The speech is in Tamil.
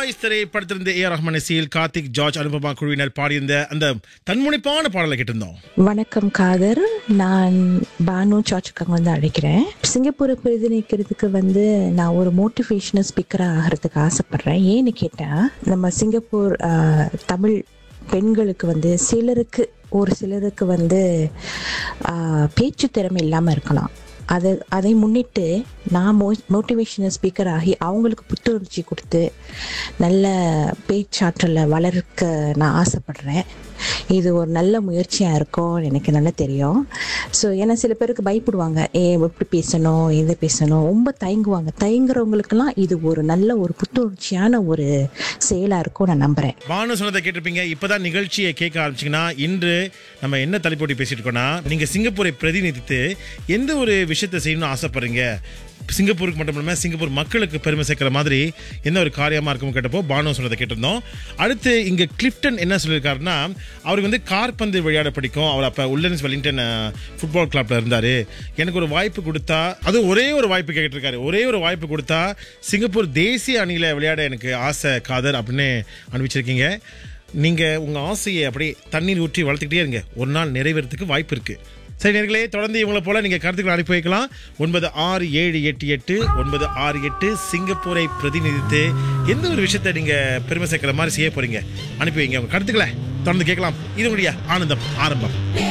பாய்ஸ் திரைப்படத்திலிருந்து ஏ ரஹ்மான் இசையில் கார்த்திக் ஜார்ஜ் அனுபமா குழுவினர் பாடியிருந்த அந்த தன்முனைப்பான பாடலை கேட்டிருந்தோம் வணக்கம் காதர் நான் பானு சாச்சுக்காங்க வந்து அழைக்கிறேன் சிங்கப்பூரை பிரதிநிதிக்கிறதுக்கு வந்து நான் ஒரு மோட்டிவேஷனல் ஸ்பீக்கராக ஆகிறதுக்கு ஆசைப்படுறேன் ஏன்னு கேட்டால் நம்ம சிங்கப்பூர் ஆஹ், தமிழ் பெண்களுக்கு வந்து சிலருக்கு ஒரு சிலருக்கு வந்து ஆஹ், பேச்சு திறமை இல்லாமல் இருக்கலாம் அதை அதை முன்னிட்டு நான் மோ மோட்டிவேஷனல் ஸ்பீக்கர் ஆகி அவங்களுக்கு புத்துணர்ச்சி கொடுத்து நல்ல பேச்சாற்றலை வளர்க்க நான் ஆசைப்படுறேன் இது ஒரு நல்ல முயற்சியாக இருக்கும் எனக்கு நல்லா தெரியும் ஸோ ஏன்னா சில பேருக்கு பயப்படுவாங்க ஏ எப்படி பேசணும் எது பேசணும் ரொம்ப தயங்குவாங்க தயங்குறவங்களுக்கெல்லாம் இது ஒரு நல்ல ஒரு புத்துணர்ச்சியான ஒரு செயலாக இருக்கும் நான் நம்புகிறேன் பானு சொன்னதை கேட்டிருப்பீங்க இப்பதான் நிகழ்ச்சியை கேட்க ஆரம்பிச்சிங்கன்னா இன்று நம்ம என்ன தலைப்போட்டி பேசிட்டு இருக்கோம்னா நீங்க சிங்கப்பூரை பிரதிநிதித்து எந்த ஒரு விஷயத்தை செய்யணும்னு ஆசைப்படுறீங்க சிங்கப்பூருக்கு மட்டும் இல்லாமல் சிங்கப்பூர் மக்களுக்கு பெருமை சேர்க்கிற மாதிரி என்ன ஒரு காரியமா இருக்கும் கேட்டப்போ பானு சொன்னதை கேட்டிருந்தோம் அடுத்து இங்க கிளிப்டன் என்ன சொல்லியிருக்காருன்னா அவருக்கு வந்து கார்பந்து விளையாட பிடிக்கும் அவர் அப்ப உள்ளன்ஸ் வெலிங்டன் ஃபுட்பால் கிளப்ல இருந்தாரு எனக்கு ஒரு வாய்ப்பு கொடுத்தா அது ஒரே ஒரு வாய்ப்பு கேட்டிருக்காரு ஒரே ஒரு வாய்ப்பு கொடுத்தா சிங்கப்பூர் தேசிய அணியில விளையாட எனக்கு ஆசை காதர் அப்படின்னு அனுப்பிச்சிருக்கீங்க நீங்க உங்க ஆசையை அப்படியே தண்ணீர் ஊற்றி வளர்த்துக்கிட்டே இருங்க ஒரு நாள் நிறைவேறதுக்கு வாய்ப்பு இருக்கு சரி நேர்களே தொடர்ந்து இவங்களை போல நீங்க கருத்துக்களை அனுப்பி வைக்கலாம் ஒன்பது ஆறு ஏழு எட்டு எட்டு ஒன்பது ஆறு எட்டு சிங்கப்பூரை பிரதிநிதித்து எந்த ஒரு விஷயத்தை நீங்க பெருமை சேர்க்கிற மாதிரி செய்ய போறீங்க அனுப்பி வைங்க உங்க கருத்துக்களை தொடர்ந்து கேட்கலாம் இது உங்களுடைய ஆனந்தம் ஆரம்பம்